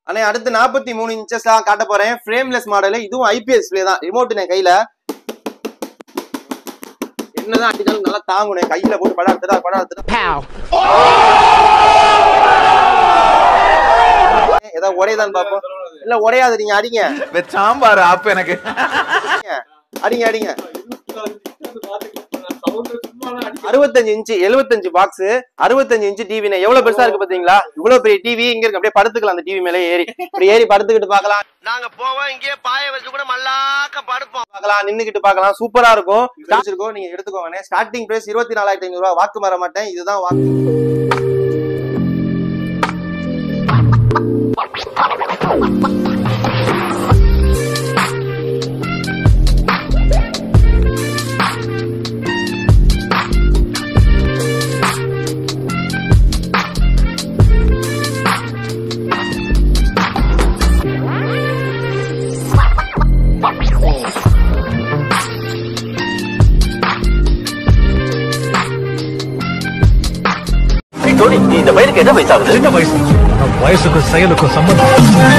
அண்ணே அடுத்து நாற்பத்தி மூணு இன்ச்சஸ் தான் காட்ட போறேன் ஃப்ரேம்லெஸ் மாடல் இதுவும் ஐபிஎஸ் டிஸ்பிளே தான் ரிமோட் என் கையில என்னதான் அடிச்சாலும் நல்லா தாங்குனே கையில போட்டு படம் எடுத்துடா படம் எடுத்துடா ஏதாவது உடையதான் பாப்போம் இல்ல உடையாது நீங்க அடிங்க சாம்பார் ஆப்பு எனக்கு அடிங்க அடிங்க அறுபத்தஞ்சு இன்ச்சு எழுபத்தஞ்சு பாக்ஸ் அறுபத்தஞ்சு இன்ச்சு டிவினே எவ்வளவு பெருசா இருக்கு பாத்தீங்களா இவ்வளவு பெரிய டிவி இங்க இருக்கு அப்படியே படுத்துக்கலாம் அந்த டிவி மேல ஏறி இப்படி ஏறி படுத்துக்கிட்டு பார்க்கலாம் நாங்க போவோம் இங்கேயே பாய வச்சு கூட மல்லாக்க படுப்போம் பார்க்கலாம் நின்னுக்கிட்டு பார்க்கலாம் சூப்பரா இருக்கும் இருக்கும் நீங்க எடுத்துக்கோங்க ஸ்டார்டிங் பிரைஸ் இருபத்தி நாலாயிரத்தி ஐநூறு ரூபாய் வாக்கு மாற மாட்டேன் இதுதான் வாக்கு டோனி நீ இந்த பையனுக்கு என்ன வயசாகுது சின்ன வயசு ஆனா வயசுக்கும் செயலுக்கும் சம்பந்தம்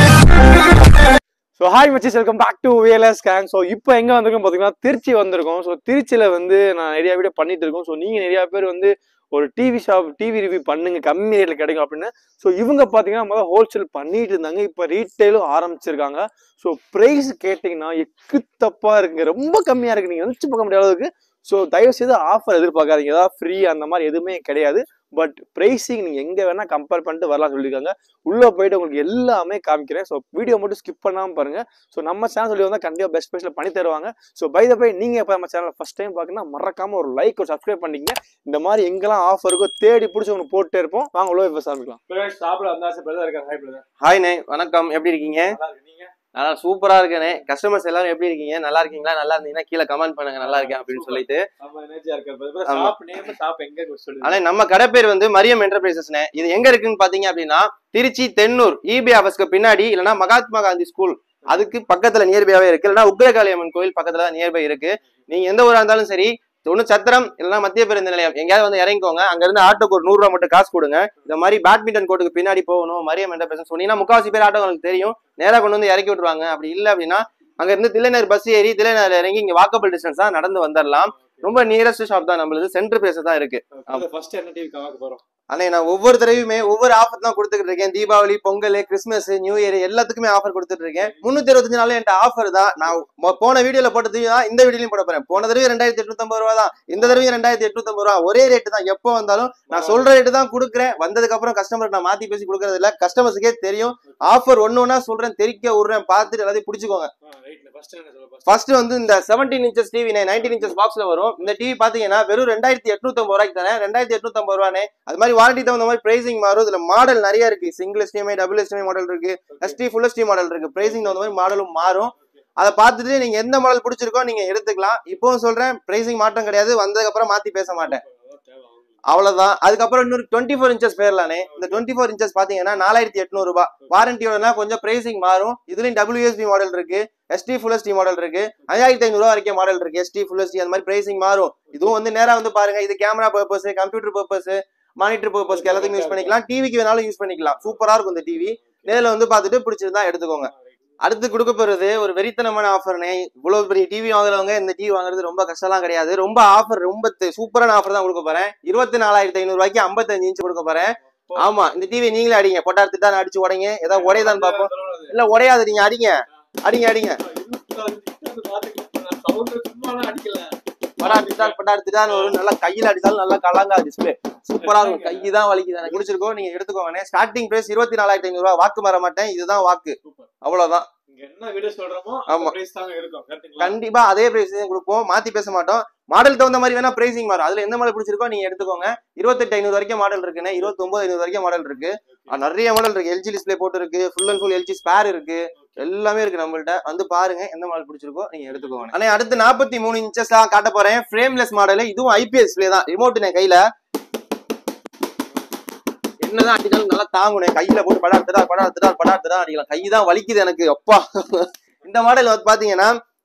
ஸோ ஹாய் மச்சிஸ் welcome back to VLS gang so இப்போ எங்கே வந்திருக்கோம் பார்த்தீங்கன்னா திருச்சி வந்திருக்கோம் ஸோ திருச்சியில் வந்து நான் நிறைய வீடியோ பண்ணிட்டு இருக்கோம் ஸோ நீங்கள் நிறைய பேர் வந்து ஒரு டிவி ஷாப் டிவி ரிவ்யூ பண்ணுங்க கம்மி ரேட்டில் கிடைக்கும் அப்படின்னு ஸோ இவங்க பார்த்தீங்கன்னா முதல்ல ஹோல்சேல் பண்ணிட்டு இருந்தாங்க இப்போ ரீட்டைலும் ஆரம்பிச்சிருக்காங்க ஸோ ப்ரைஸ் கேட்டிங்கன்னா எக்கு தப்பாக இருக்குங்க ரொம்ப கம்மியாக இருக்கு நீங்கள் நினச்சி பார்க்க முடியாத அளவுக்கு ஸோ தயவுசெய்து ஆஃபர் எதிர்பார்க்காதீங்க ஏதாவது ஃப்ரீ அந்த மாதிரி எதுவுமே கிடையாது பட் ப்ரைஸிங் நீங்கள் எங்கே வேணால் கம்பேர் பண்ணிட்டு வரலாம் சொல்லியிருக்காங்க உள்ளே போயிட்டு உங்களுக்கு எல்லாமே காமிக்கிறேன் ஸோ வீடியோ மட்டும் ஸ்கிப் பண்ணாமல் பாருங்க ஸோ நம்ம சேனல் சொல்லி வந்தால் கண்டிப்பாக பெஸ்ட் ப்ரைஸில் பண்ணி தருவாங்க ஸோ பை த பை நீங்கள் இப்போ நம்ம சேனல் ஃபஸ்ட் டைம் பார்க்கணும்னா மறக்காம ஒரு லைக் ஒரு சப்ஸ்கிரைப் பண்ணிக்கங்க இந்த மாதிரி எங்கெல்லாம் ஆஃபர் இருக்கோ தேடி பிடிச்சி ஒன்று போட்டே இருப்போம் வாங்க உள்ள இப்போ ஆரம்பிக்கலாம் சாப்பிட வந்தாச்சு பிரதர் இருக்காங்க ஹாய் பிரதர் ஹாய்ண்ணே வணக்கம் எப்படி இருக்கீங்க நல்லா இருக்கு நீங்க நல்லா சூப்பரா இருக்கேனே கஸ்டமர்ஸ் எல்லாரும் எப்படி இருக்கீங்க நல்லா இருக்கீங்களா நல்லா இருந்தீங்கன்னா கீழே கமெண்ட் பண்ணுங்க நல்லா இருக்கேன் அப்படின்னு சொல்லிட்டு ஆமா எனர்ஜியா இருக்க பிரதர் ஆமா. ஷாப் நேம் ஷாப் எங்க இருக்கு சொல்லுங்க ஆனா நம்ம கடை பேர் வந்து மரியம் என்டர்பிரைசஸ்னே இது எங்க இருக்குன்னு பாத்தீங்க அப்படின்னா திருச்சி தென்னூர் இபி ஆஃபீஸ்க்கு பின்னாடி இல்லைன்னா மகாத்மா காந்தி ஸ்கூல் அதுக்கு பக்கத்துல நியர்பையாவே இருக்கு இல்லைன்னா உக்ரகாளி அம்மன் கோயில் பக்கத்துல நியர்பை இருக்கு நீங்க எந்த ஊரா இருந்தாலும் சரி ஒண்ணு சத்திரம் இல்லைன்னா மத்திய பேருந்து நிலையம் எங்கேயாவது வந்து இறங்கிக்கோங்க அங்க இருந்து ஆட்டோக்கு ஒரு நூறு ரூபா மட்டும் காசு கொடுங்க இந்த மாதிரி பேட்மிண்டன் கோர்ட்டுக்கு பின்னாடி போகணும் மரியம் என்டர்பிரைசஸ் சொன்னீங்கன்னா முக்காவாசி பேர் ஆட்டோ உங்களுக்கு தெரியும் நேரா கொண்டு வந்து இறக்கி விட்டுருவாங்க அப்படி இல்லை அப்படின்னா அங்க இருந்து தில்லைநகர் பஸ் ஏறி தில்லைநகர் இறங்கி இங்க வாக்கபிள் டிஸ்டன்ஸ் தான் நடந்து வந்துடலாம் ரொம்ப நியரஸ்ட் ஷாப் தான் நம்மளுது சென்டர் பிளேஸ் தான் இருக்கு ஃபர்ஸ்ட் என்ன டிவி காக்க போறோம் அண்ணே நான் ஒவ்வொரு தடவையுமே ஒவ்வொரு ஆஃபர் தான் கொடுத்துட்டு இருக்கேன் Deepavali Pongal Christmas new year எல்லாத்துக்குமே ஆஃபர் கொடுத்துட்டு இருக்கேன் முன்னூத்தி அறுபத்தஞ்சு நாள் என்கிட்ட ஆஃபர் தான் நான் மொ- போன வீடியோல போட்டது தான் இந்த வீடியோலையும் போட போறேன் போன தடவை ரெண்டாயிரத்தி எட்நூத்தம்பது ரூபா தான் இந்த தடவை ரெண்டாயிரத்தி எட்நூத்தம்பது ரூபா ஒரே ரேட்டு தான் எப்போ வந்தாலும் நான் சொல்ற ரேட்டு தான் கொடுக்குறேன் வந்ததுக்கு அப்புறம் கஸ்டமருக்கு நான் மாத்தி பேசி கொடுக்கறது இல்ல கஸ்டமர்ஸுக்கே தெரியும் ஆஃபர் ஒன்னு ஒன்னா சொல்றேன் தெரிக்க விடுறேன் பார்த்துட்டு எல்லாத்தையும் பிடிச்சிக்கோங்க ரைட்ல ஃபர்ஸ்ட் என்ன சொல்ல first? ஃபர்ஸ்ட் வந்து இந்த seventeen inches TV nineteen inches பாக்ஸ்ல வரும் இந்த டிவி பாத்தீங்கன்னா வெறும் ரெண்டாயிரத்தி எட்நூத்தம்பது ரூபாய்க்கு தானே ரெண்டாயிரத்தி எட்நூத்தம்பது ரூபானே அது மாதிரி வாரண்டி தகுந்த மாதிரி பிரைசிங் மாறும் இதுல மாடல் நிறைய இருக்கு single HDMI double HDMI model இருக்கு எஸ்டி ஃபுல் எஸ்டி மாடல் இருக்கு பிரைசிங் தகுந்த மாதிரி மாடலும் மாறும் அதை பார்த்துட்டு நீங்க எந்த மாடல் பிடிச்சிருக்கோ நீங்க எடுத்துக்கலாம் இப்பவும் சொல்றேன் பிரைசிங் மாற்றம் கிடையாது வந்ததுக்கு அப்புறம் மாத்தி பேச மாட்டேன் தேவை அவங்களுக்கு. அவ்வளவுதான் அதுக்கப்புறம் இன்னொரு டுவெண்ட்டி ஃபோர் இன்ச்சஸ் பேர்லானே இந்த டுவெண்ட்டி ஃபோர் இன்ச்சஸ் பாத்தீங்கன்னா நாலாயிரத்தி எட்நூறு ரூபாய் வாரண்டியோடனா கொஞ்சம் பிரைசிங் மாறும் இதுலயும் டபிள்யூஎஸ்பி மாடல் இருக்கு எஸ்டி ஃபுல் எஸ்டி மாடல் இருக்கு ஐயாயிரத்தி ஐநூறு ரூபா வரைக்கும் மாடல் இருக்கு எஸ்டி ஃபுல் எஸ்டி அந்த மாதிரி பிரைசிங் மாறும் இதுவும் வந்து நேரா வந்து பாருங்க இது camera purpose computer purpose monitor பர்பஸ்க்கு எல்லாத்துக்கும் யூஸ் பண்ணிக்கலாம் டிவிக்கு வேணாலும் யூஸ் பண்ணிக்கலாம் சூப்பரா இருக்கும் இந்த டிவி நேர்ல வந்து பார்த்துட்டு பிடிச்சிருந்தா எடுத்துக்கோங்க அடுத்து கொடுக்க போறது ஒரு வெறித்தனமான ஆஃபர்னே இவ்வளவு பெரிய டிவி வாங்குறவங்க இந்த டிவி வாங்குறது ரொம்ப கஷ்டம்லாம் கிடையாது ரொம்ப ஆஃபர் ரொம்ப தெ- சூப்பரான ஆஃபர் தான் கொடுக்க போறேன் இருபத்தி நாலாயிரத்தி ஐநூறு ரூபாய்க்கு ஐம்பத்தஞ்சு இன்ச் கொடுக்க போறேன் ஆமா இந்த டிவி நீங்களே அடிங்க பொட்டார் திட்டான அடிச்சு உடைங்க ஏதாவது உடையதான் பார்ப்போம் இல்ல உடையாது நீங்க அடிங்க அடிங்க அடிங்க சவுண்ட் சும்மாலாம் அடிக்கல படார் திட்டார் பட்டார் திட்டான்னு ஒரு நல்லா கையில அடிச்சாலும் நல்லா கலங்கா டிஸ்பிளே சூப்பரா இருக்கும் கை தான் வலிக்குது எனக்கு பிடிச்சிருக்கோம் நீங்க எடுத்துக்கோங்க ஸ்டார்டிங் பிரைஸ் இருபத்தி நாலாயிரத்தி ஐநூறு ரூபாய் வாக்கு மாற மாட்டேன் இதுதான் வாக்கு சூப்பர் அவ்வளவுதான் இங்க என்ன வீடியோ சொல்றோமோ ஆமா. அந்த பிரைஸ் தாங்க இருக்கும் கரெக்ட்டுங்களா கண்டிப்பா அதே பிரைஸ் தான் கொடுப்போம் மாத்தி பேச மாட்டோம் மாடல் தகுந்த மாதிரி வேணா பிரைசிங் மாறும் அதுல எந்த மாடல் பிடிச்சிருக்கோ நீங்க எடுத்துக்கோங்க இருபத்தெட்டு ஐநூறு வரைக்கும் மாடல் இருக்குன்னு இருபத்தி ஒன்பது ஐநூறு வரைக்கும் மாடல் இருக்கு ஆ, நிறைய மாடல் இருக்கு எல்ஜி டிஸ்பிளே போட்டு இருக்கு full and full LG spare இருக்கு எல்லாமே இருக்கு நம்மள்ட்ட வந்து பாருங்க எந்த மாடல் பிடிச்சிருக்கோ நீங்க எடுத்துக்கோங்க ஆனா அடுத்து நாற்பத்தி மூணு இன்ச்சஸ் தான் காட்ட போறேன் ஃப்ரேம்லெஸ் மாடல் இதுவும் ஐபிஎஸ் டிஸ்பிளே தான் ரிமோட் என் கையில என்னதான் அடிச்சாலும் நல்லா தாங்குனே கையில போட்டு படம் எடுத்துடா படம் எடுத்துடா படம் எடுத்துடா அடிக்கலாம் கை தான் வலிக்குது எனக்கு அப்பா இந்த மாடல் வந்து பாத்தீங்கன்னா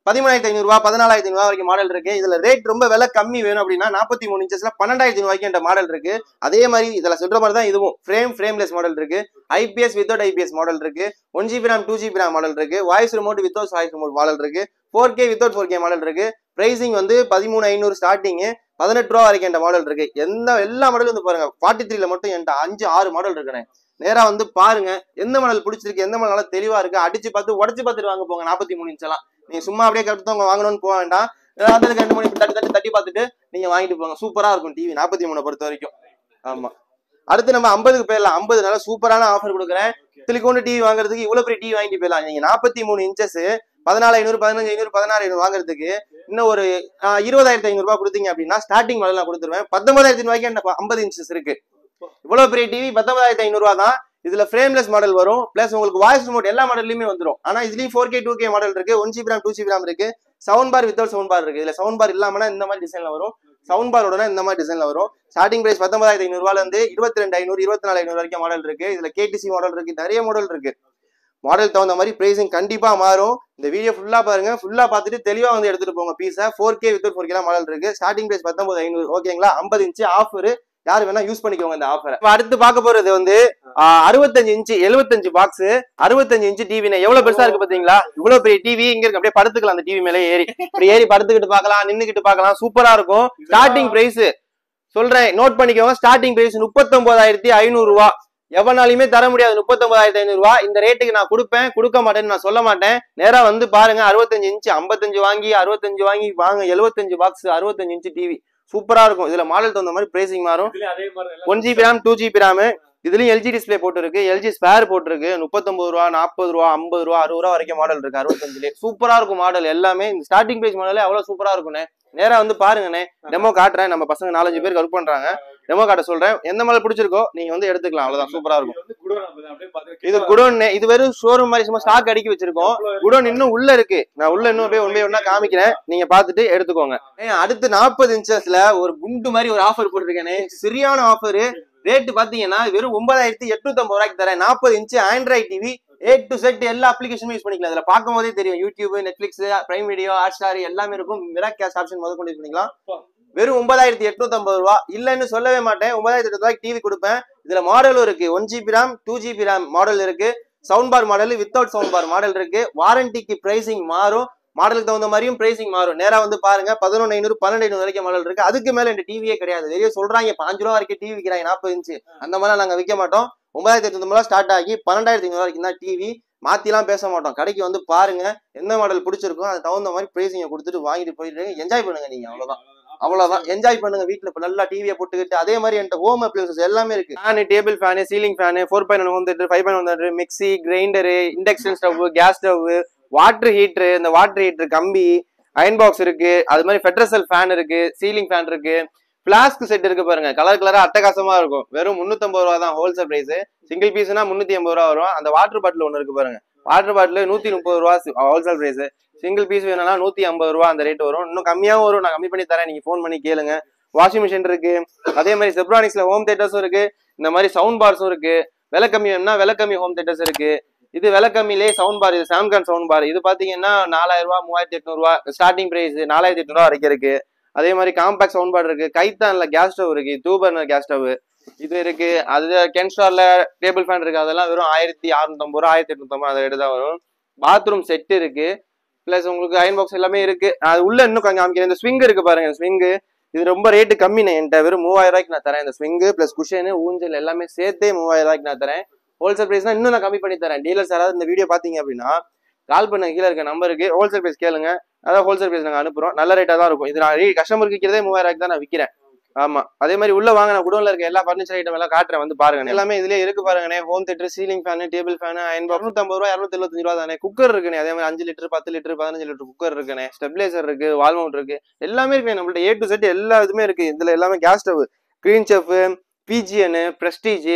பதிமூணாயிரத்தி ஐநூறுபா பதினாலாயிரத்தி ஐநூறுபா வரைக்கும் மாடல் இருக்கு இதுல ரேட் ரொம்ப விலை கம்மி வேணும் அப்படின்னா நாற்பத்தி மூணு இன்ச்சஸ்ல பன்னெண்டாயிரத்தி ரூபாய்க்கு என்ற மாடல் இருக்கு அதே மாதிரி இதுல சொல்ற மாதிரி தான் இதுவும் ஃப்ரேம் ஃப்ரேம்லெஸ் மாடல் இருக்கு ஐபிஎஸ் வித்தவுட் ஐபிஎஸ் மாடல் இருக்கு one GB RAM two GB RAM model இருக்கு voice remote without voice remote model இருக்கு four K without four K model இருக்கு பிரைசிங் வந்து பதிமூணு ஐநூறு ஸ்டார்டிங் பதினெட்டு ரூபா வரைக்கும் என்ற மாடல் இருக்கு எந்த எல்லா மாடலும் வந்து பாருங்க ஃபார்ட்டி த்ரீல மட்டும் என்கிட்ட அஞ்சு ஆறு மாடல் இருக்குண்ணே நேரா வந்து பாருங்க எந்த மாடல் பிடிச்சிருக்கு எந்த மாடல் நல்லா தெளிவா இருக்கு அடிச்சு பார்த்து உடச்சு பார்த்துட்டு வாங்க போங்க நாற்பத்தி மூணு இன்ச் எல்லாம் நீங்க சும்மா அப்படியே கட்டுத்தவங்க வாங்கணும்னு போக வேண்டாம் ஏதாவது ரெண்டு மணி தட்டி தட்டி தட்டி பார்த்துட்டு நீங்க வாங்கிட்டு போங்க சூப்பரா இருக்கும் டிவி நாற்பத்தி மூணு பொறுத்த வரைக்கும் ஆமா அடுத்து நம்ம ஐம்பதுக்கு போயிடலாம் ஐம்பது நல்ல சூப்பரான ஆஃபர் கொடுக்குறேன் சிலிக்கோண்டு டிவி வாங்குறதுக்கு இவ்வளவு பெரிய டிவி வாங்கிட்டு போயிடலாம் நீங்க நாற்பத்தி மூணு இன்ச்சஸ் பதினாலு ஐநூறு பதினஞ்சு ஐநூறு பதினாறு ஐநூறு வாங்குறதுக்கு இன்னும் ஒரு ஆஹ், இருபதாயிரத்தி ஐநூறு ரூபாய் கொடுத்தீங்க அப்படின்னா ஸ்டார்டிங் மாடல் நான் கொடுத்துருவேன் பத்தொன்பதாயிரத்தி ரூபாய்க்கு என்ன ஐம்பது இன்ச்சஸ் இருக்கு இவ்வளவு பெரிய டிவி பத்தொன்பதாயிரத்தி ஐநூறு ரூபா தான் இதுல ஃப்ரேம்லெஸ் மாடல் வரும் பிளஸ் உங்களுக்கு வாய்ஸ் ரிமோட் எல்லா மாடல்லையுமே வந்துரும் ஆனா இதுலயும் four K two K model இருக்கு one GB RAM two GB RAM இருக்கு sound bar without sound bar இருக்கு இதுல சவுண்ட் பார் இல்லாமனா இந்த மாதிரி டிசைன்ல வரும் சவுண்ட் பாரோட இந்த மாதிரி டிசைன்ல வரும் ஸ்டார்டிங் பிரைஸ் பத்தொன்பதாயிரத்தி ஐநூறு ரூபாயில இருந்து இருபத்தி ரெண்டு ஐநூறு இருபத்தி நாலு ஐநூறு வரைக்கும் மாடல் இருக்கு இதுல கேடிசி மாடல் இருக்கு நிறைய மாடல் இருக்கு மாடல் தகுந்த மாதிரி பிரைசிங் கண்டிப்பா மாறும் இந்த வீடியோ ஃபுல்லா பாருங்க ஃபுல்லா பார்த்துட்டு தெளிவா வந்து எடுத்துட்டு போங்க பீஸை four K with four K model இருக்கு ஸ்டார்டிங் பிரைஸ் பத்தொன்பது ஐநூறு ஓகேங்களா ஐம்பது இன்ச்சு ஆஃபர் யார் வேணா யூஸ் பண்ணிக்கோங்க இந்த ஆஃபர் அடுத்து பார்க்க போறது வந்து ஆஹ், அறுபத்தஞ்சு இன்ச்சு எழுபத்தஞ்சு பாக்ஸ் அறுபத்தஞ்சு இன்ச்சு டிவி எவ்வளவு பெருசா இருக்கு பாத்தீங்களா இவ்வளவு பெரிய டிவி இங்க இருக்கு அப்படியே படுத்துக்கலாம் அந்த டிவி மேலே ஏறி இப்படி ஏறி படுத்துக்கிட்டு பார்க்கலாம் நின்னுக்கிட்டு பார்க்கலாம் சூப்பரா இருக்கும் ஸ்டார்டிங் பிரைஸ் சொல்றேன் நோட் பண்ணிக்கோங்க ஸ்டார்டிங் பிரைஸ் முப்பத்தொன்பதாயிரத்தி ஐநூறு ரூபா எவனாலையுமே தர முடியாது முப்பத்தொன்பதாயிரத்தி ஐநூறு ரூபா இந்த ரேட்டுக்கு நான் கொடுப்பேன் கொடுக்க மாட்டேன்னு நான் சொல்ல மாட்டேன் நேரா வந்து பாருங்க அறுபத்தஞ்சு இன்ச்சு ஐம்பத்தஞ்சு வாங்கி அறுபத்தஞ்சு வாங்கி வாங்க எழுபத்தஞ்சு பாக்ஸ் அறுபத்தஞ்சு இன்ச்சு டிவி சூப்பரா இருக்கும் இதுல மாடல் தகுந்த மாதிரி பிரைசிங் மாறும் இதுலயும் அதே மாதிரி எல்லாம் one GB RAM two GB RAM இதுலயும் எல்ஜி டிஸ்பிளே போட்டுருக்கு எல்ஜி ஸ்பேர் போட்டிருக்கு முப்பத்தொன்பது ரூபா நாற்பது ரூபா ஐம்பது ரூபா அறுபது ரூபா வரைக்கும் மாடல் இருக்கு அறுபத்தஞ்சுலேயே சூப்பரா இருக்கும் மாடல் எல்லாமே இந்த ஸ்டார்டிங் பிரைஸ் மாடலே அவ்வளவு சூப்பரா இருக்கும்ண்ணே நேரா வந்து பாருங்கண்ணே டெமோ காட்டுறேன் நம்ம பசங்க நாலஞ்சு பேர் ஒர்க் பண்றாங்க டெமோ காட்ட சொல்றேன் எந்த மாடல் பிடிச்சிருக்கோ நீங்க வந்து எடுத்துக்கலாம் அவ்வளவுதான் சூப்பரா இருக்கும் இது வந்து குடோன் அப்படி அப்படியே பாத்துட்டு இது குடோன் இது வெறும் ஷோரூம் மாதிரி சும்மா ஸ்டாக் அடிக்கி வச்சிருக்கோம் குடோன் இன்னும் உள்ள இருக்கு நான் உள்ள இன்னும் அப்படியே ஒன்பே ஒன்னா காமிக்கிறேன் நீங்க பாத்துட்டு எடுத்துக்கோங்க ஏன் அடுத்து நாற்பது இன்ச்சஸ்ல ஒரு குண்டு மாதிரி ஒரு ஆஃபர் போட்டிருக்கேனே சரியான ஆஃபர் ரேட் பாத்தீங்கன்னா வெறும் ஒன்பதாயிரத்தி எட்நூத்தி ஐம்பது ரூபாய்க்கு தரேன் நாற்பது இன்ச்சு android TV A to Z எல்லா அப்ளிகேஷனும் யூஸ் பண்ணிக்கலாம் இதுல பார்க்கும் போதே தெரியும் YouTube Netflix prime video hotstar எல்லாமே இருக்கும் மிராக் கேஷ் ஆப்ஷன் முதல் கொண்டு யூஸ் பண்ணிக்கலாம் வெறும் ஒன்பதாயிரத்தி எட்நூத்தி ஐம்பது ரூபா இல்லைன்னு சொல்லவே மாட்டேன் ஒன்பதாயிரத்தி எட்டு ரூபாய்க்கு டிவி கொடுப்பேன் இதுல மாடலும் இருக்கு one GB RAM two GB RAM model இருக்கு sound bar model without sound bar model இருக்கு வாரண்டிக்கு பிரைசிங் மாறும் மாடலுக்கு தகுந்த மாதிரியும் பிரைசிங் மாறும் நேரா வந்து பாருங்க பதினொன்று ஐநூறு பன்னெண்டு ஐநூறு வரைக்கும் மாடல் இருக்கு அதுக்கு மேல இந்த டிவியே கிடையாது வெளியே சொல்றாங்க பாஞ்சு ரூபா வரைக்கும் டிவி விற்கிறாங்க நாற்பது இன்ச்சு அந்த மாதிரிலாம் நாங்க விற்க மாட்டோம் ஒன்பதாயிரத்தி எட்நூத்தி ரூபா ஸ்டார்ட் ஆகி பன்னெண்டாயிரத்தி ஐநூறு வரைக்கும் தான் டிவி மாத்திலாம் பேச மாட்டோம் கடைக்கு வந்து பாருங்க எந்த மாடல் பிடிச்சிருக்கோ அது தகுந்த மாதிரி பிரைசிங்க கொடுத்துட்டு வாங்கிட்டு போயிட்டு என்ஜாய் பண்ணுங்க நீங்க அவ்வளவுதான் அவ்வளவுதான் என்ஜாய் பண்ணுங்க வீட்ல இப்ப நல்லா டிவியை போட்டுக்கிட்டு அதே மாதிரி என்கிட்ட ஹோம் அப்ளைன்சஸ் எல்லாமே இருக்கு fan table fan ceiling fan four point one வந்துட்டு ஃபைவ் பாயிண்ட் வந்துட்டு mixie grinder induction stove gas stove water heater இந்த வாட்டர் ஹீட்ரு கம்பி அயன் பாக்ஸ் இருக்கு அது மாதிரி ஃபெட்ரசல் ஃபேன் இருக்கு சீலிங் ஃபேன் இருக்கு பிளாஸ்க் செட் இருக்கு பாருங்க கலர் கலரா அட்டகாசமா இருக்கும் வெறும் முன்னூத்தம்பது ரூபா தான் ஹோல்சேல் பிரைஸ் சிங்கிள் பீஸ்னா முன்னூத்தி எண்பது ரூபா வரும் அந்த வாட்டர் பாட்டில் ஒன்று இருக்கு பாருங்க வாட்டர் பாட்டில் நூத்தி முப்பது ரூபா ஹோல்சேல் பிரைஸ் சிங்கிள் பீஸ் வேணும்னா நூத்தி ஐம்பது ரூபா அந்த ரேட் வரும் இன்னும் கம்மியாவும் வரும் நான் கம்மி பண்ணி தரேன் நீங்க ஃபோன் பண்ணி கேளுங்க வாஷிங் மிஷின் இருக்கு அதே மாதிரி செப்ரானிக்ஸ்ல ஹோம் தேட்டர்ஸும் இருக்கு இந்த மாதிரி சவுண்ட் பார்ஸும் இருக்கு விலை கம்மி வேணும்னா விலை கம்மி ஹோம் தேட்டர்ஸ் இருக்கு இது விலை கம்மியிலே சவுண்ட் பார் இது சாம்கான் சவுண்ட் பார் இது பாத்தீங்கன்னா நாலாயிரம் ரூபா மூவாயிரத்தி எட்நூறுவா ஸ்டார்டிங் பிரைஸ் நாலாயிரத்தி எட்நூறுவா வரைக்கும் இருக்கு அதே மாதிரி காம்பாக்ட் சவுண்ட் பார் இருக்கு கைத்தான்ல கேஸ் ஸ்டவ் இருக்கு டூபர்னர் கேஸ் ஸ்டவ் இது இருக்கு அது கென்ஸ்டார்ல டேபிள் ஃபேன் இருக்கு அதெல்லாம் வெறும் ஆயிரத்தி அறுநூத்தம்பது ரூபா ஆயிரத்தி எட்நூத்தம்பது அதை எடுத்து தான் வரும் பாத்ரூம் செட் இருக்கு பிளஸ் உங்களுக்கு அயன் பாக்ஸ் எல்லாமே இருக்கு அது உள்ள இன்னும் கொஞ்சம் காமிக்கிறேன் இந்த ஸ்விங் இருக்கு பாருங்க ஸ்விங்கு இது ரொம்ப ரேட்டு கம்மிண்ணே என்கிட்ட வெறும் மூவாயிரம் ரூபாய்க்கு நான் தரேன் இந்த ஸ்விங்கு பிளஸ் குஷனு ஊஞ்சல் எல்லாமே சேர்த்தே மூவாயிரம் ரூபாய்க்கு நான் தரேன் ஹோல்சேல் பிரைஸ்னா இன்னும் நான் கம்மி பண்ணி தரேன் டீலர்ஸ் யாராவது இந்த வீடியோ பாத்தீங்க அப்படின்னா கால் பண்ணுங்க கீழே இருக்க நம்பருக்கு ஹோல்சேல் பிரைஸ் கேளுங்க அதான் ஹோல்சேல் பிரைஸ் நாங்கள் அனுப்புறோம் நல்ல ரேட்டாக தான் இருக்கும் இது நான் கஸ்டமருக்கு விற்கிறதே மூவாயிரம் ரூபாய்க்கு தான் நான் விற்கிறேன் ஆமா அதே மாதிரி உள்ள வாங்க நான் குடோன்ல இருக்க எல்லா ஃபர்னிச்சர் ஐட்டம் எல்லாம் காட்டுறேன் வந்து பாருங்க எல்லாமே இதுலயே இருக்கு பாருங்கண்ணே home theatre ceiling fan table fan iron இரநூத்தம்பது ரூபா இரநூத்தி எழுபத்தஞ்சு ரூபா தானே குக்கர் இருக்குண்ணே அதே மாதிரி அஞ்சு லிட்டர் பத்து லிட்டர் பதினஞ்சு லிட்டர் குக்கர் இருக்குண்ணே ஸ்டெபிலைசர் இருக்கு வால் மவுண்ட் இருக்கு எல்லாமே இருக்கு நம்மள்ட்ட ஏ டு செட் எல்லா இதுமே இருக்கு இதுல எல்லாமே gas stove green chef Pigeon Prestige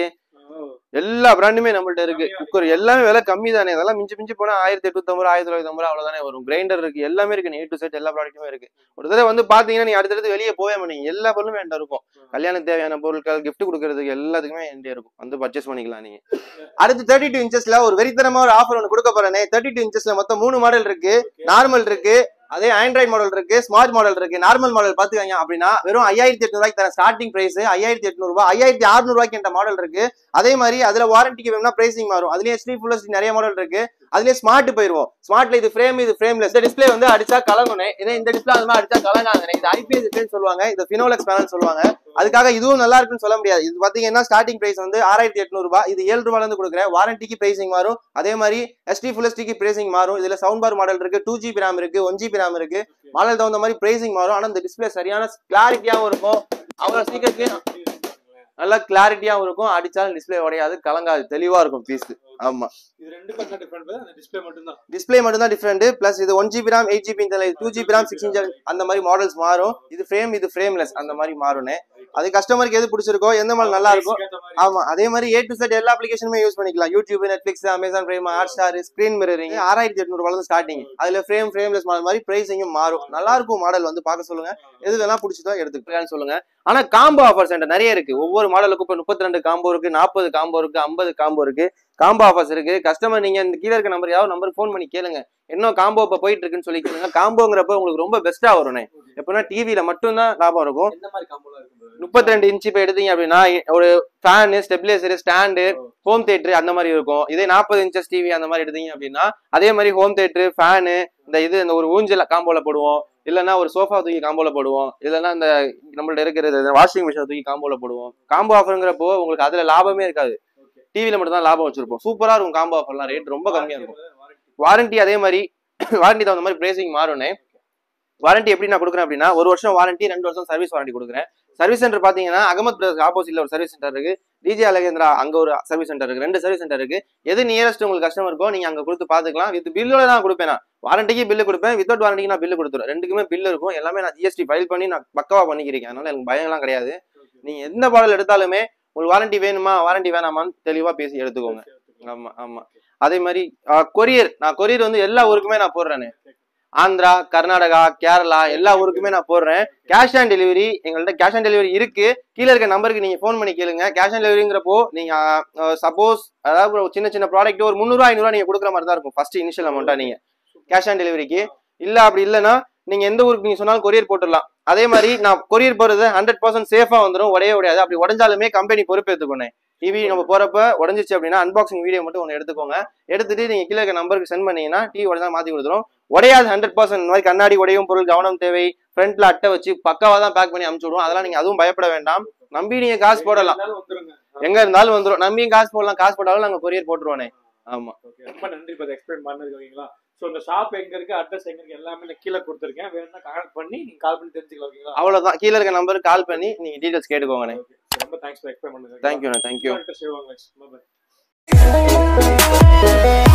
எல்லா பிராண்டுமே நம்மள்ட்ட இருக்கு குக்கர் எல்லாமே விலை கம்மி தானே அதெல்லாம் மிஞ்சி மிஞ்சி போனா ஆயிரத்தி எட்நூத்தம்பது ரூபா ஆயிரத்தி தொள்ளாயிரத்தி ரூபா அவ்வளவுதானே வரும் கிரைண்டர் இருக்கு எல்லாமே இருக்கு ஏ டு செட் எல்லா ப்ராடக்ட்டுமே இருக்கு ஒரு தடவை வந்து பாத்தீங்கன்னா நீங்க அடுத்தடுத்து வெளியே போவே மாட்டீங்க எல்லா பொருளுமே என்கிட்ட இருக்கும் கல்யாணம் தேவையான பொருட்கள் gift கொடுக்கறதுக்கு எல்லாத்துக்குமே என்கிட்ட இருக்கும் வந்து பர்ச்சேஸ் பண்ணிக்கலாம் நீங்க அடுத்து தேர்ட்டி டூ இன்ச்சஸ்ல ஒரு வெறித்தனமா ஒரு ஆஃபர் ஒன்று கொடுக்க போறேனே தேர்ட்டி டூ இன்ச்சஸ்ல மொத்தம் மூணு மாடல் இருக்கு நார்மல் இருக்கு அதே ஆண்ட்ராய்ட் மாடல் இருக்கு ஸ்மார்ட் மாடல் இருக்கு நார்மல் மாடல் பாத்துக்கங்க அப்படின்னா வெறும் ஐயாயிரத்தி எட்நூறுவாய்க்கு தர ஸ்டார்டிங் பிரைஸ் ஐயாயிரத்தி எட்நூறு ரூபாய் ஐயாயிரத்தி அறுநூறு ரூபாய்க்கு என்ற மாடல் இருக்கு அதே மாதிரி அதுல வாரண்டிக்கு வேணும்னா பிரைசிங் மாறும் அதுலயே ஹெச்டி ஃபுல் ஹெச்டி நிறைய மாடல் இருக்கு அதுலயே ஸ்மார்ட் போயிருவோம் ஸ்மார்ட்ல இது ஃப்ரேம் இது ஃப்ரேம்லெஸ் இந்த டிஸ்ப்ளே வந்து அடிச்சா கலங்குனே இதே இந்த டிஸ்ப்ளே அந்த மாதிரி அடிச்சா கலங்காதுனே இது ஐபிஎஸ் டிஸ்பிளேன்னு சொல்லுவாங்க இது ஃபினோலெக்ஸ் பேனல் சொல்லுவாங்க அதுக்காக இதுவும் நல்லா இருக்குன்னு சொல்ல முடியாது இது பாத்தீங்கன்னா ஸ்டார்டிங் பிரைஸ் வந்து ஆறாயிரத்தி எட்நூறு ரூபாய் இது ஏழு ரூபாயில இருந்து கொடுக்குறேன் வாரண்டிக்கு பிரைசிங் மாறும் அதே மாதிரி எஸ்டி ஃபுல் எஸ்டிக்கு பிரைசிங் மாறும் இதுல சவுண்ட் பார் மாடல் இருக்கு டூ ஜிபி ரேம் இருக்கு ஒன் ஜிபி ரேம் இருக்கு மாடல் தகுந்த மாதிரி பிரைசிங் மாறும் ஆனா இந்த டிஸ்ப்ளே சரியான கிளாரிட்டியாவும் இருக்கும் அவ்வளவு சீக்கிரத்துலயும் நல்லா கிளாரிட்டியாவும் இருக்கும் அடிச்சாலும் டிஸ்ப்ளே உடையாது கலங்காது தெளிவா இருக்கும் பீஸ் ஆமா இது ரெண்டு பக்கம் டிஃபரெண்ட் அந்த டிஸ்பிளே மட்டும் தான் டிஸ்ப்ளே மட்டும் தான் டிஃப்ரெண்ட் பிளஸ் இது one GB RAM eight GB two GB RAM six inch அந்த மாதிரி மாடல்ஸ் மாறும் இது ஃப்ரேம் இது ஃப்ரேம்லெஸ் அந்த மாதிரி மாறும்னே அது கஸ்டமருக்கு எது பிடிச்சிருக்கோ எந்த மாடல் நல்லா இருக்கும் ஆமா அதே மாதிரி ஏ டு செட் எல்லா அப்ளிகேஷனுமே யூஸ் பண்ணிக்கலாம் YouTube Netflix Amazon prime hotstar screen mirroring ஆறாயிரத்தி எட்நூறு ரூபாய் ஸ்டார்டிங் அதுல ஃப்ரேம் ஃப்ரேம்லெஸ் மாடல் மாதிரி பிரைசிங்கும் மாறும் நல்லா இருக்கும் மாடல் வந்து பார்க்க சொல்லுங்க எது வேணா பிடிச்சதோ எடுத்துக்கலாம்னு சொல்லுங்க ஆனா காம்போ ஆஃபர்ஸ் என்கிட்ட நிறைய இருக்கு ஒவ்வொரு மாடலுக்கும் இப்போ முப்பத்தி ரெண்டு காம்போ இருக்கு நாற்பது காம்போ இருக்கு ஐம்பது காம்போ இருக்கு காம்போ ஆஃபர்ஸ் இருக்கு கஸ்டமர் நீங்க இந்த கீழே இருக்க நம்பர் யாவது நம்பருக்கு ஃபோன் பண்ணி கேளுங்க என்ன காம்போ இப்போ போயிட்டு இருக்குன்னு சொல்லி கேளுங்க காம்போங்கிறப்ப உங்களுக்கு ரொம்ப பெஸ்ட்டா வரும்னே எப்படின்னா டிவியில மட்டும்தான் லாபம் இருக்கும் எந்த மாதிரி காம்போலாம் இருக்கு முப்பத்தி ரெண்டு இன்ச்சு இப்போ எடுத்தீங்க அப்படின்னா ஒரு fan stabiliser stand home theatre அந்த மாதிரி இருக்கும் இதே நாற்பது இன்ச்சஸ் டிவி அந்த மாதிரி எடுத்தீங்க அப்படின்னா அதே மாதிரி ஹோம் தேட்டர் ஃபேனு இந்த இது இந்த ஒரு ஊஞ்சல் காம்போல போடுவோம் இல்லைன்னா ஒரு சோஃபா தூக்கி காம்போல போடுவோம் இல்லைன்னா இந்த நம்மள்ட்ட இருக்கிறது வாஷிங் மிஷினை தூக்கி காம்போல போடுவோம் காம்போ ஆஃபருங்கிறப்போ உங்களுக்கு அதுல லாபமே இருக்காது டிவியில மட்டும் தான் லாபம் வச்சிருப்போம் சூப்பரா இருக்கும் காம்போ ஆஃபர்லாம் ரேட் ரொம்ப கம்மியா இருக்கும் வாரண்டி அதே மாதிரி வாரண்டி தகுந்த மாதிரி பிரைசிங் மாறும்னே வாரண்டி எப்படி நான் கொடுக்குறேன் அப்படின்னா ஒரு வருஷம் வாரண்டி ரெண்டு வருஷம் சர்வீஸ் வாரண்டி கொடுக்குறேன் சர்வீஸ் சென்டர் பாத்தீங்கன்னா அகமத் பிரதர்ஸ் ஆப்போசிட்ல ஒரு சர்வீஸ் சென்டர் இருக்கு டிஜே அலகேந்திரா அங்க ஒரு சர்வீஸ் சென்டர் இருக்கு ரெண்டு சர்வீஸ் சென்டர் இருக்கு எது நியரஸ்ட் உங்களுக்கு கஸ்டமர் இருக்கோ நீங்க அங்க கொடுத்து பாத்துக்கலாம் வித் பில்லோட தான் கொடுப்பேன் நான் வாரண்டிக்கு பில்லு கொடுப்பேன் வித்தவுட் வாரண்டிக்கு நான் பில்லு கொடுத்துருவேன் ரெண்டுக்குமே பில் இருக்கும் எல்லாமே நான் ஜிஎஸ்டி ஃபைல் பண்ணி நான் பக்கவா பண்ணிக்கிறேன் அதனால எனக்கு பயம்லாம் கிடையாது நீங்க எந்த மாடல் எடுத்தாலுமே உங்களுக்கு வாரண்டி வேணுமா வாரண்டி வேணாமான்னு தெளிவா பேசி எடுத்துக்கோங்க ஆமா ஆமா அதே மாதிரி கொரியர் நான் கொரியர் வந்து எல்லா ஊருக்குமே நான் போடுறேனே ஆந்திரா கர்நாடகா கேரளா எல்லா ஊருக்குமே நான் போடுறேன் கேஷ் ஆன் டெலிவரி எங்கள்கிட்ட கேஷ் ஆன் டெலிவரி இருக்கு கீழே இருக்க நம்பருக்கு நீங்க ஃபோன் பண்ணி கேளுங்க கேஷ் ஆன் டெலிவரிங்கிறப்போ நீங்க சப்போஸ் அதாவது ஒரு சின்ன சின்ன ப்ராடக்ட் ஒரு முந்நூறுவா ஐநூறுவா நீங்க கொடுக்குற மாதிரி தான் இருக்கும் ஃபர்ஸ்ட் இனிஷியல் அமௌண்ட்டா நீங்க கேஷ் ஆன் டெலிவரிக்கு இல்ல அப்படி இல்லைன்னா நீங்க எந்த ஊருக்கு நீங்க சொன்னாலும் கொரியர் போட்டுடலாம் அதே மாதிரி நான் கொரியர் போறது ஹண்ட்ரட் பர்சன்ட் சேஃபா வந்துடும் உடையே உடையாது அப்படி உடஞ்சாலுமே கம்பெனி பொறுப்பு எடுத்துக்கோனே டிவி நம்ம போறப்ப உடஞ்சிச்சு அப்படின்னா அன்பாக்சிங் வீடியோ மட்டும் ஒன்று எடுத்துக்கோங்க எடுத்துட்டு நீங்க கீழே இருக்க நம்பருக்கு சென்ட் பண்ணீங்கன்னா டிவி உடஞ்சா மாத்தி கொடுத்துரும் உடையாது ஹண்ட்ரட் பர்சன்ட் இந்த மாதிரி கண்ணாடி உடையும் பொருள் கவனம் தேவை ஃப்ரண்ட்ல அட்டை வச்சு பக்காவா தான் பேக் பண்ணி அனுப்பிச்சு விடுவோம் அதெல்லாம் நீங்க அதுவும் பயப்பட வேண்டாம் நம்பி நீங்க காசு போடலாம் வந்துருங்க எங்க இருந்தாலும் வந்துடும் நம்பியும் காசு போடலாம் காசு போட்டாலும் நாங்க கொரியர் போட்டுருவோனே ஆமா ஓகே ரொம்ப நன்றி இப்போ எக்ஸ்பிளைன் பண்ணதுக்கு ஓகேங்களா ஸோ இந்த ஷாப் எங்க இருக்கு அட்ரஸ் எங்க இருக்கு எல்லாமே நான் கீழே கொடுத்துருக்கேன் வேணும்னா கான்டாக்ட் பண்ணி நீங்க கால் பண்ணி தெரிஞ்சுக்கலாம் ஓகேங்களா அவ்வளவுதான் கீழே இருக்க நம்பருக்கு கால் பண்ணி நீங்க டீடைல்ஸ் கேட்டுக்கோங்கண்ணே Okay. ரொம்ப தேங்க்ஸ் ஃபார் எக்ஸ்பிளைன் பண்ணுங்க தேங்க்யூண்ணே தேங்க்யூ தேங்க்யூ